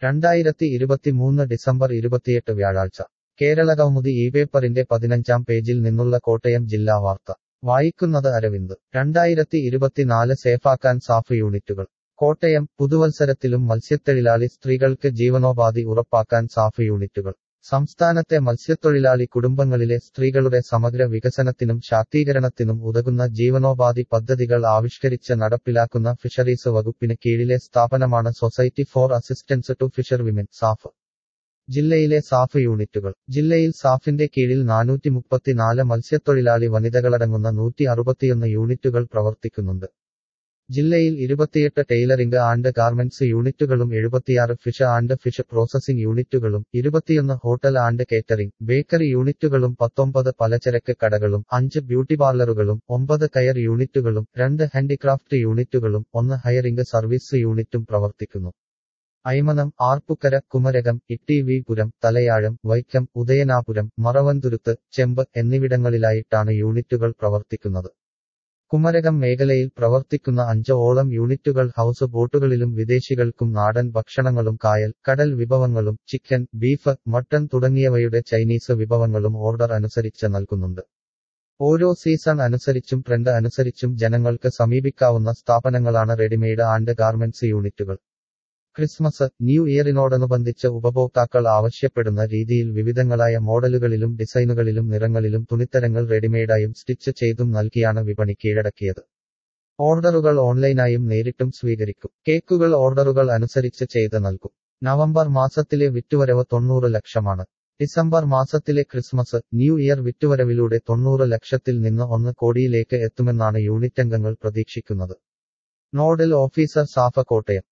രണ്ടായിരത്തി ഇരുപത്തിമൂന്ന് ഡിസംബർ ഇരുപത്തിയെട്ട് വ്യാഴാഴ്ച കേരളകൗമുദി ഈ പേപ്പറിന്റെ പതിനഞ്ചാം പേജിൽ നിന്നുള്ള കോട്ടയം ജില്ലാ വാർത്ത വായിക്കുന്നത് അരവിന്ദ് രണ്ടായിരത്തി ഇരുപത്തിനാല് സേഫാക്കാൻ സാഫ് യൂണിറ്റുകൾ കോട്ടയം പുതുവത്സരത്തിലും മത്സ്യത്തൊഴിലാളി സ്ത്രീകൾക്ക് ജീവനോപാധി ഉറപ്പാക്കാൻ സാഫ് യൂണിറ്റുകൾ സംസ്ഥാനത്തെ മത്സ്യത്തൊഴിലാളി കുടുംബങ്ങളിലെ സ്ത്രീകളുടെ സമഗ്ര വികസനത്തിനും ശാക്തീകരണത്തിനും ഉതകുന്ന ജീവനോപാധി പദ്ധതികൾ ആവിഷ്കരിച്ച് നടപ്പിലാക്കുന്ന ഫിഷറീസ് വകുപ്പിന് കീഴിലെ സ്ഥാപനമാണ് society for assistance to fisher women SAF ജില്ലയിലെ സാഫ് യൂണിറ്റുകൾ ജില്ലയിൽ സാഫിന്റെ കീഴിൽ നാനൂറ്റി മുപ്പത്തിനാല് മത്സ്യത്തൊഴിലാളി വനിതകളടങ്ങുന്ന നൂറ്റി അറുപത്തിയൊന്ന് യൂണിറ്റുകൾ പ്രവർത്തിക്കുന്നുണ്ട് ജില്ലയിൽ ഇരുപത്തിയെട്ട് ടൈലറിംഗ് ആൻഡ് ഗാർമെന്റ്സ് യൂണിറ്റുകളും എഴുപത്തിയാറ് ഫിഷ് ആൻഡ് ഫിഷ് പ്രോസസിംഗ് യൂണിറ്റുകളും ഇരുപത്തിയൊന്ന് ഹോട്ടൽ ആൻഡ് കേറ്ററിംഗ് ബേക്കറി യൂണിറ്റുകളും പത്തൊമ്പത് പലചരക്ക് കടകളും അഞ്ച് ബ്യൂട്ടി പാർലറുകളും ഒമ്പത് കയർ യൂണിറ്റുകളും രണ്ട് ഹാൻഡിക്രാഫ്റ്റ് യൂണിറ്റുകളും ഒന്ന് ഹയറിംഗ് സർവീസ് യൂണിറ്റും പ്രവർത്തിക്കുന്നു ഐമനം ആർപ്പുക്കര കുമരകം ഇട്ടിവിപുരം തലയാഴം വൈക്കം ഉദയനാപുരം മറവന്തുരുത്ത് ചെമ്പ് എന്നിവിടങ്ങളിലായിട്ടാണ് യൂണിറ്റുകൾ പ്രവർത്തിക്കുന്നത് കുമരകം മേഖലയിൽ പ്രവർത്തിക്കുന്ന അഞ്ച് ഓളം യൂണിറ്റുകൾ ഹൗസ് ബോട്ടുകളിലും വിദേശികൾക്കും നാടൻ ഭക്ഷണങ്ങളും കായൽ കടൽ വിഭവങ്ങളും ചിക്കൻ ബീഫ് മട്ടൺ തുടങ്ങിയവയുടെ ചൈനീസ് വിഭവങ്ങളും ഓർഡർ അനുസരിച്ച് നൽകുന്നുണ്ട് ഓരോ സീസൺ അനുസരിച്ചും ട്രെൻഡ് അനുസരിച്ചും ജനങ്ങൾക്ക് സമീപിക്കാവുന്ന സ്ഥാപനങ്ങളാണ് റെഡിമെയ്ഡ് ആൻഡ് ഗാർമെന്റ്സ് യൂണിറ്റുകൾ ക്രിസ്മസ് ന്യൂ ഇയറിനോടനുബന്ധിച്ച് ഉപഭോക്താക്കൾ ആവശ്യപ്പെടുന്ന രീതിയിൽ വിവിധങ്ങളായ മോഡലുകളിലും ഡിസൈനുകളിലും നിറങ്ങളിലും തുണിത്തരങ്ങൾ റെഡിമെയ്ഡായും സ്റ്റിച്ച് ചെയ്തും നൽകിയാണ് വിപണി കീഴടക്കിയത് ഓർഡറുകൾ ഓൺലൈനായും നേരിട്ടും സ്വീകരിക്കും കേക്കുകൾ ഓർഡറുകൾ അനുസരിച്ച് ചെയ്ത് നൽകും നവംബർ മാസത്തിലെ വിറ്റുവരവ് തൊണ്ണൂറ് ലക്ഷമാണ് ഡിസംബർ മാസത്തിലെ ക്രിസ്മസ് ന്യൂ ഇയർ വിറ്റുവരവിലൂടെ തൊണ്ണൂറ് ലക്ഷത്തിൽ നിന്ന് ഒന്ന് കോടിയിലേക്ക് എത്തുമെന്നാണ് യൂണിറ്റ് അംഗങ്ങൾ പ്രതീക്ഷിക്കുന്നത് നോഡൽ ഓഫീസർ സാഫ കോട്ടയം